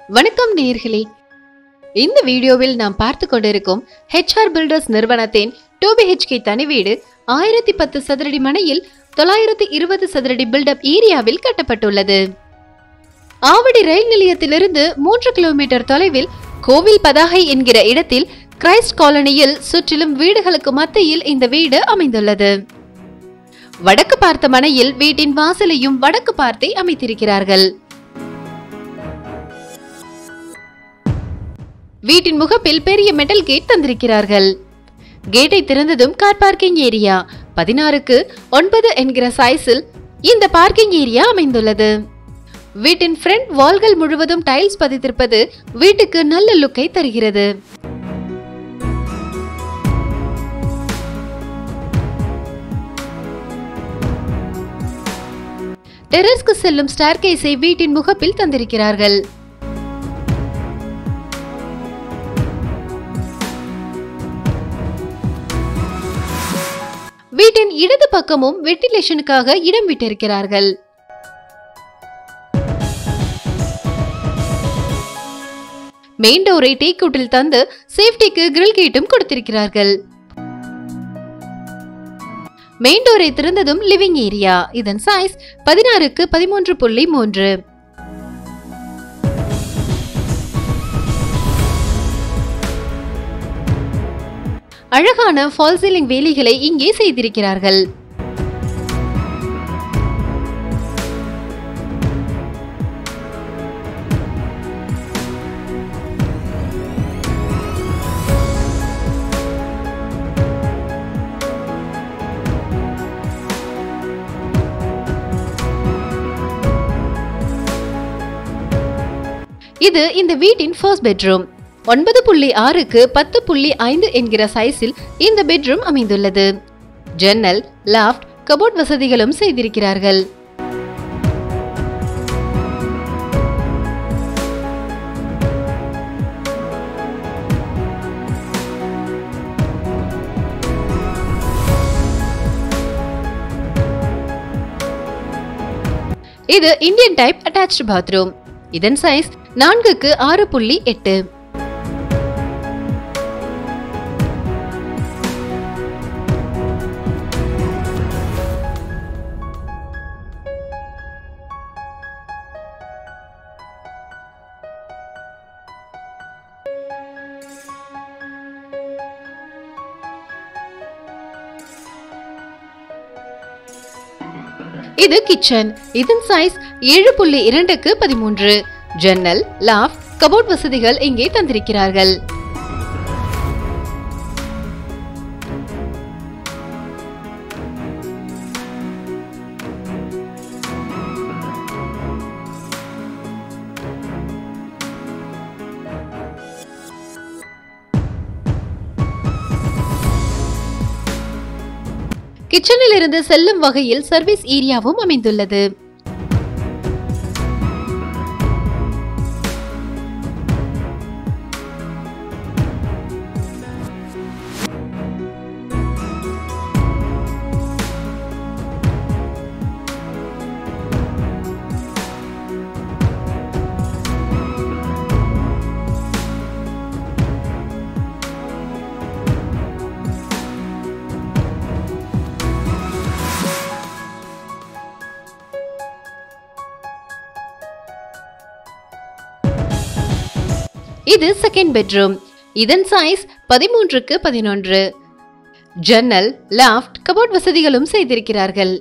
வணக்கம் நேயர்களே இந்த வீடியோவில் நாம் பார்த்து கொண்டிருக்கும் ஹெச்ஆர் பில்டர்ஸ் நிறுவனத்தின் டூ பிஹெச்கே தனி வீடு ஆயிரத்தி பத்து சதுரடி மனையில் தொள்ளாயிரத்தி இருபது சதுரடி பில்டப் ஏரியாவில் கட்டப்பட்டுள்ளது ஆவடி ரயில் நிலையத்திலிருந்து மூன்று கிலோமீட்டர் தொலைவில் கோவில் பதாகை என்கிற இடத்தில் கிரைஸ்ட் காலனியில் சுற்றிலும் வீடுகளுக்கு மத்தியில் இந்த வீடு அமைந்துள்ளது வடக்கு பார்த்த மனையில் வீட்டின் வாசலையும் வடக்கு பார்த்தே அமைத்திருக்கிறார்கள் வீட்டின் முகப்பில் பெரிய மெட்டல் கேட் தந்திருக்கிறார்கள் கேட்டை திறந்ததும் கார் பார்க்கிங் ஏரியா பதினாறுக்கு ஒன்பது என்கிற சைஸில் இந்த பார்க்கிங் ஏரியா அமைந்துள்ளது வீட்டின் ஃப்ரண்ட் வால்கள் முழுவதும் டைல்ஸ் பதித்திருப்பது வீட்டுக்கு நல்ல லுக்கை தருகிறது டெரஸ்க்கு செல்லும் ஸ்டார்கேஸை வீட்டின் முகப்பில் தந்திருக்கிறார்கள் வீட்டின் இடது பக்கமும் வெட்டிலேஷனுக்காக இடம் விட்டிருக்கிறார்கள் மெயின் டோரை டேக் அவுட்டில் தந்து சேஃப்டிக்கு கிரில் கேட்டும் கொடுத்திருக்கிறார்கள் மெயின் டோரை திறந்ததும் லிவிங் ஏரியா இதன் சைஸ் பதினாறுக்கு பதிமூன்று புள்ளி மூன்று அழகான ஃபால் சீலிங் வேலிகளை இங்கே செய்திருக்கிறார்கள் இது இந்த வீட்டின் ஃபர்ஸ்ட் பெட்ரூம் ஒன்பது புள்ளி ஆறுக்கு பத்து புள்ளி ஐந்து என்கிற சைஸில் இந்த பெட்ரூம் அமைந்துள்ளது ஜன்னல் லாஃப்ட் கபோர்ட் வசதிகளும் செய்திருக்கிறார்கள் இது இந்தியன் டைப் அட்டாச்டு பாத்ரூம் இதன் சைஸ் நான்குக்கு ஆறு புள்ளி எட்டு இது கிச்சன் இதன் சைஸ் ஏழு புள்ளி இரண்டுக்கு பதிமூன்று ஜன்னல் லாஃப்ட் கபோர்ட் வசதிகள் இங்கே தந்திருக்கிறார்கள் கிச்சனில் இருந்து செல்லும் வகையில் சர்வீஸ் ஏரியாவும் அமைந்துள்ளது இது செகண்ட் பெட்ரூம் இதன் சைஸ் பதிமூன்றுக்கு பதினொன்று ஜன்னல் லாஃப்ட் கபோர்ட் வசதிகளும் செய்திருக்கிறார்கள்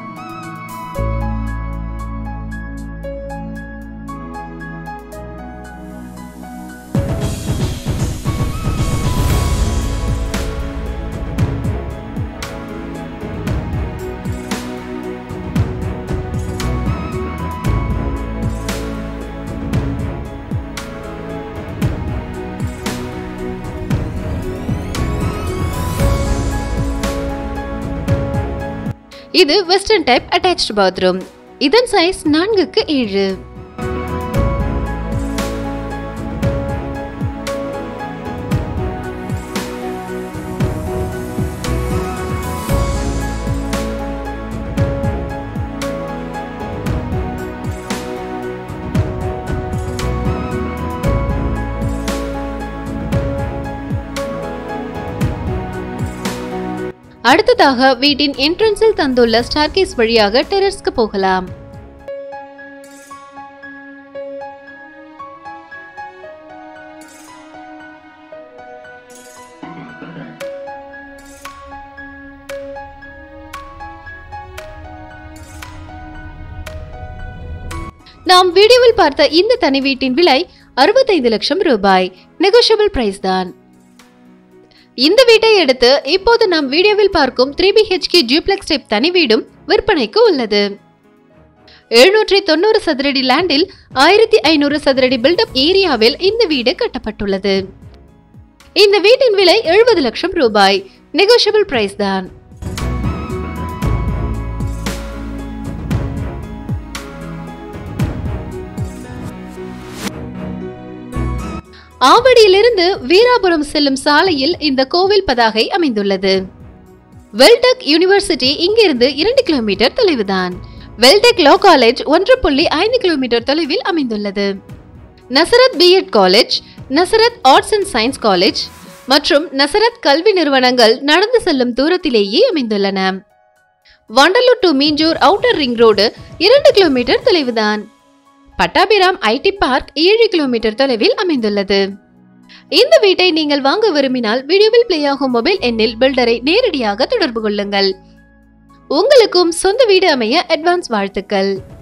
இது வெஸ்டர்ன் டைப் அட்டாச்டு பாத்ரூம் இதன் சைஸ் நான்குக்கு ஏழு அடுத்ததாக வீட்டின் என்ட்ரன்ஸில் தந்துள்ள ஸ்டார்கேஸ் வழியாக டெரஸ்க்கு போகலாம் நாம் வீடியோவில் பார்த்த இந்த தனி வீட்டின் விலை அறுபத்தைந்து லட்சம் ரூபாய் நெகோஷியபிள் பிரைஸ் தான் இந்த வீட்டை எடுத்து இப்போது நாம் வீடியோவில் பார்க்கும் த்ரீ பிஹெச்கே ஜூப்ளெக்ஸ் டைப் தனி வீடும் விற்பனைக்கு உள்ளது எழுநூற்றி தொண்ணூறு சதுரடி லேண்டில் ஆயிரத்தி ஐநூறு சதுரடி பில்டப் ஏரியாவில் இந்த வீடு கட்டப்பட்டுள்ளது இந்த வீட்டின் விலை எழுபது லட்சம் ரூபாய் நெகோஷியபிள் பிரைஸ் தான் ஆவடியிலிருந்து வீராபுரம் செல்லும் சாலையில் இந்த கோவில் பதாகை அமைந்துள்ளது வெல்டெக் யூனிவர்சிட்டி இங்கிருந்து இரண்டு கிலோமீட்டர் தொலைவுதான் வெல்டெக் லோ காலேஜ் ஒன்று புள்ளி ஐந்து கிலோமீட்டர் தொலைவில் அமைந்துள்ளது Nazareth BEd college Nazareth arts and science college மற்றும் நசரத் கல்வி நிறுவனங்கள் நடந்து செல்லும் தூரத்திலேயே அமைந்துள்ளன Vandalur to Minjur outer ring road இரண்டு கிலோமீட்டர் தொலைவுதான் பட்டாபிராம் ஐடி பார்க் ஏழு கிலோமீட்டர் தொலைவில் அமைந்துள்ளது இந்த வீட்டை நீங்கள் வாங்க விரும்பினால் வீடியோவில் பிளே ஆகும் மொபைல் எண்ணில் பில்டரை நேரடியாக தொடர்பு கொள்ளுங்கள் உங்களுக்கும் சொந்த வீடு அமைய அட்வான்ஸ் வாழ்த்துக்கள்